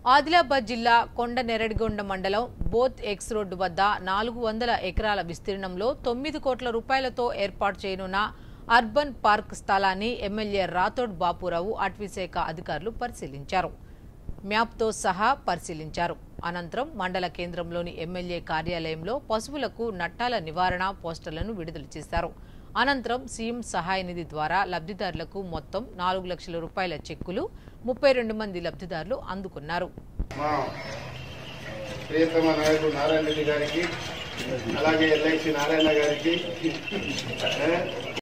ఆదిలాబాద్ జిల్లా కొండ నెరడిగొండ మండలం బోత్ ఎక్స్ రోడ్డు వద్ద నాలుగు వందల ఎకరాల విస్తీర్ణంలో తొమ్మిది కోట్ల రూపాయలతో ఏర్పాటు చేయనున్న అర్బన్ పార్క్ స్థలాన్ని ఎమ్మెల్యే రాథోడ్ బాపురావు అటవీశాఖ అధికారులు పరిశీలించారు మ్యాప్తో సహా పరిశీలించారు అనంతరం మండల కేంద్రంలోని ఎమ్మెల్యే కార్యాలయంలో పశువులకు నట్టాల నివారణ పోస్టర్లను విడుదల చేశారు అనంతరం సీఎం సహాయ నిధి ద్వారా లబ్ధిదారులకు మొత్తం నాలుగు లక్షల రూపాయల చెక్కులు ముప్పై రెండు మంది లబ్ధిదారులు అందుకున్నారు మా ప్రియతమ నాయకుడు నారాయణ రెడ్డి గారికి అలాగే ఎల్ఐసి నారాయణ గారికి ఏ,